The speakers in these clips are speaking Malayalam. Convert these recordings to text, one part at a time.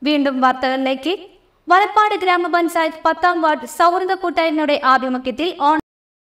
വീണ്ടും വാർത്തകളിലേക്ക് വലപ്പാട് ഗ്രാമപഞ്ചായത്ത് പത്താം വാർഡ് സൗഹൃദ കൂട്ടായ്മയുടെ ആഭിമുഖ്യത്തിൽ ഓൺ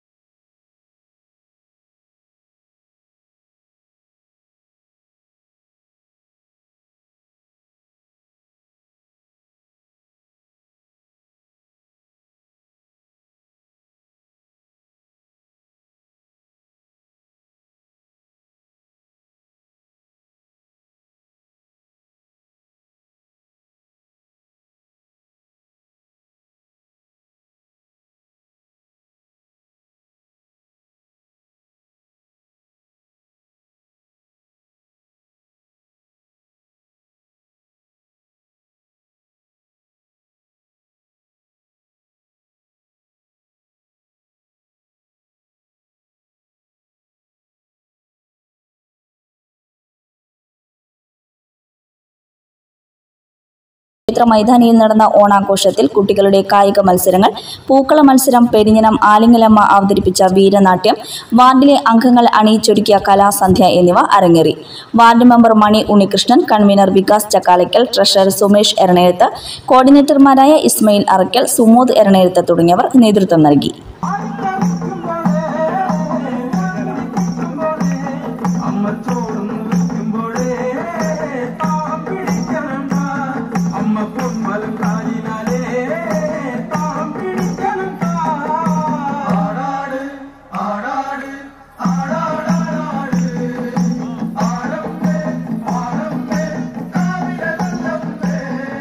ക്ഷേത്ര മൈതാനിയിൽ നടന്ന ഓണാഘോഷത്തിൽ കുട്ടികളുടെ കായിക മത്സരങ്ങൾ പൂക്കള മത്സരം പെരിഞ്ഞനം ആലിങ്ങലമ്മ അവതരിപ്പിച്ച വീരനാട്യം വാർഡിലെ അംഗങ്ങൾ അണിയിച്ചൊരുക്കിയ കലാസന്ധ്യ എന്നിവ അരങ്ങേറി ward member Mani Unnikrishnan convener Vikas Chakkalakkal treasurer Sumesh Eranezhuth കോർഡിനേറ്റർമാരായ ഇസ്മയിൽ അറക്കൽ സുമോദ് എറണേഴുത്ത് തുടങ്ങിയവർ നേതൃത്വം നൽകി അമ്മ ചോറും വെക്കുമ്പോഴേ താളം പിടിക്കണം താ. അമ്മ പൊന്മലം കാലിനാലേ താളം പിടിക്കണം താ. ആടാട് ആടാട് ആടാടാടാട് ആടമ്പേ ആടമ്പേ കാവിലല്ലമ്പേ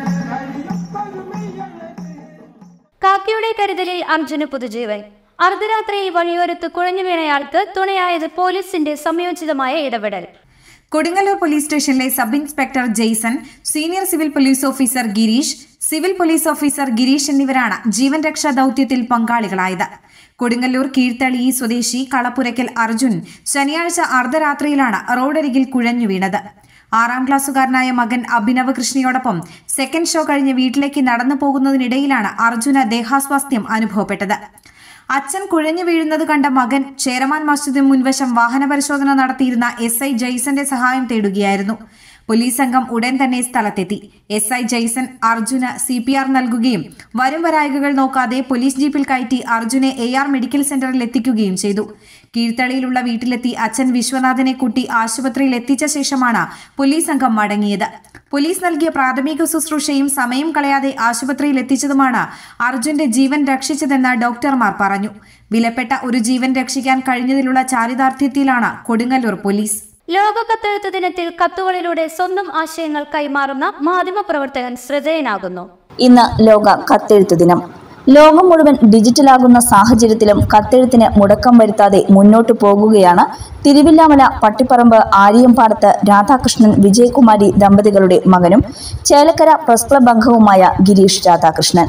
കരിയപ്പരുമയ്യഴക് കാക്കയുടെ കരുതലിൽ അർജുന് പുതുജീവൻ അർദ്ധരാത്രിയിൽ വഴിയോരത്ത് കുഴഞ്ഞു വീണയാൾക്ക് തുണയായത് പോലീസിന്റെ സംയോജിതമായ ഇടപെടൽ കൊടുങ്ങല്ലൂർ പോലീസ് സ്റ്റേഷനിലെ sub inspector Jaison senior civil police officer Girish civil police officer Girish എന്നിവരാണ് ജീവൻ രക്ഷാ ദൗത്യത്തിൽ പങ്കാളികളായത് കൊടുങ്ങല്ലൂർ കീഴ്ത്തളി സ്വദേശി കളപ്പുരയ്ക്കൽ അർജുൻ ശനിയാഴ്ച അർദ്ധരാത്രിയിലാണ് റോഡരികിൽ കുഴഞ്ഞു വീണത് ആറാം ക്ലാസ്സുകാരനായ മകൻ അഭിനവ് കൃഷ്ണയോടൊപ്പം സെക്കൻഡ് ഷോ കഴിഞ്ഞ് വീട്ടിലേക്ക് നടന്നു പോകുന്നതിനിടയിലാണ് അർജുന ദേഹാസ്വാസ്ഥ്യം അനുഭവപ്പെട്ടത് അച്ഛൻ കുഴഞ്ഞു വീഴുന്നത് കണ്ട മകൻ ചേരമാൻ മസ്ജിദിന് മുൻവശം വാഹന പരിശോധന നടത്തിയിരുന്ന എസ് ഐ ജയ്സന്റെ സഹായം തേടുകയായിരുന്നു പോലീസ് സംഘം ഉടൻ തന്നെ സ്ഥലത്തെത്തി എസ് ഐ ജയ്സൺ അർജുന് സി പി ആർ നൽകുകയും വരും വരായികകൾ നോക്കാതെ പോലീസ് ജീപ്പിൽ കയറ്റി അർജുനെ എ ആർ മെഡിക്കൽ സെന്ററിൽ എത്തിക്കുകയും ചെയ്തു കീഴ്ത്തളിയിലുള്ള വീട്ടിലെത്തി അച്ഛൻ വിശ്വനാഥനെ കൂട്ടി ആശുപത്രിയിൽ എത്തിച്ച ശേഷമാണ് പോലീസ് സംഘം മടങ്ങിയത് പോലീസ് നൽകിയ പ്രാഥമിക ശുശ്രൂഷയും സമയം കളയാതെ ആശുപത്രിയിൽ എത്തിച്ചതുമാണ് അർജുന്റെ ജീവൻ രക്ഷിച്ചതെന്ന് ഡോക്ടർമാർ പറഞ്ഞു വിലപ്പെട്ട ഒരു ജീവൻ രക്ഷിക്കാൻ കഴിഞ്ഞതിലുള്ള ചാരിതാർത്ഥ്യത്തിലാണ് കൊടുങ്ങല്ലൂർ പോലീസ് ലോക കത്തെഴുത്ത് ദിനത്തിൽ കത്തുകളിലൂടെ സ്വന്തം ആശയങ്ങൾ കൈമാറുന്ന മാധ്യമപ്രവർത്തകൻ ശ്രദ്ധേയനാകുന്നു ഇന്ന് ലോക കത്തെഴുത്ത് ദിനം ലോകം മുഴുവൻ ഡിജിറ്റലാകുന്ന സാഹചര്യത്തിലും കത്തെഴുത്തിന് മുടക്കം വരുത്താതെ മുന്നോട്ടു പോകുകയാണ് തിരുവില്ലാമല പട്ടിപ്പറമ്പ് ആര്യമ്പാടത്ത് രാധാകൃഷ്ണൻ വിജയകുമാരി ദമ്പതികളുടെ മകനും ചേലക്കര പ്രസ് ക്ലബ് അംഗവുമായ ഗിരീഷ് രാധാകൃഷ്ണൻ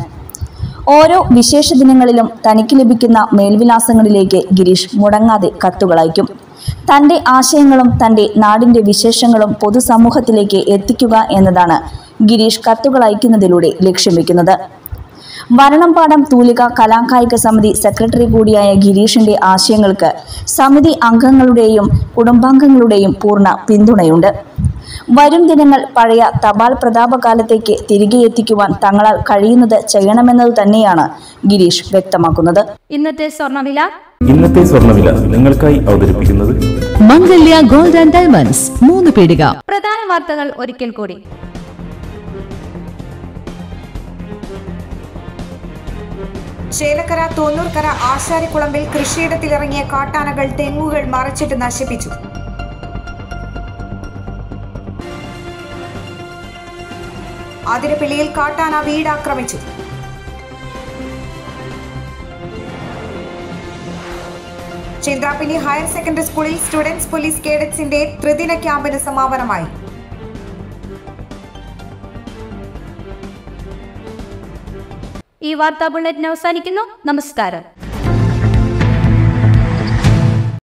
ഓരോ വിശേഷ ദിനങ്ങളിലും തനിക്ക് ലഭിക്കുന്ന മേൽവിലാസങ്ങളിലേക്ക് ഗിരീഷ് മുടങ്ങാതെ കത്തുകളയക്കും തന്റെ ആശയങ്ങളും തന്റെ നാടിന്റെ വിശേഷങ്ങളും പൊതുസമൂഹത്തിലേക്ക് എത്തിക്കുക എന്നതാണ് ഗിരീഷ് കത്തുകൾ അയക്കുന്നതിലൂടെ ലക്ഷ്യം വെക്കുന്നത് വരണംപാടം തൂലിക കലാകായിക സമിതി സെക്രട്ടറി കൂടിയായ ഗിരീഷിന്റെ ആശയങ്ങൾക്ക് സമിതി അംഗങ്ങളുടെയും കുടുംബാംഗങ്ങളുടെയും പൂർണ്ണ പിന്തുണയുണ്ട് വരും ദിനങ്ങൾ പഴയ തപാൽ പ്രതാപകാലത്തേക്ക് തിരികെ എത്തിക്കുവാൻ തങ്ങളാൽ കഴിയുന്നത് ചെയ്യണമെന്നത് തന്നെയാണ് ഗിരീഷ് വ്യക്തമാക്കുന്നത് ഇന്നത്തെ സ്വർണ്ണവില ഇന്നത്തെ സ്വർണ്ണവില നിങ്ങൾക്കായി അവതരിപ്പിക്കുന്നത് മംഗല്യ ഗോൾഡ് ആൻഡ് ഡയമണ്ട്സ് മൂന്ന് പീടിക പ്രധാന വാർത്തകൾ ഒരിക്കൽ കൂടി ചേലക്കര തോന്നൂർക്കര ആശാരിക്കുളമ്പിൽ കൃഷിയിടത്തിലിറങ്ങിയ കാട്ടാനകൾ തെങ്ങുകൾ മറച്ചിട്ട് നശിപ്പിച്ചു അതിരപ്പിള്ളിയിൽ കാട്ടാന വീട് ആക്രമിച്ചു ചിന്ത്രാപ്പിള്ളി ഹയർ സെക്കൻഡറി സ്കൂളിൽ സ്റ്റുഡൻസ് പോലീസ് കേഡറ്റ്സിന്റെ ത്രിദിന ക്യാമ്പിന് സമാപനമായി ഈ വാർത്താ ബുള്ളറ്റിൻ അവസാനിക്കുന്നു നമസ്കാരം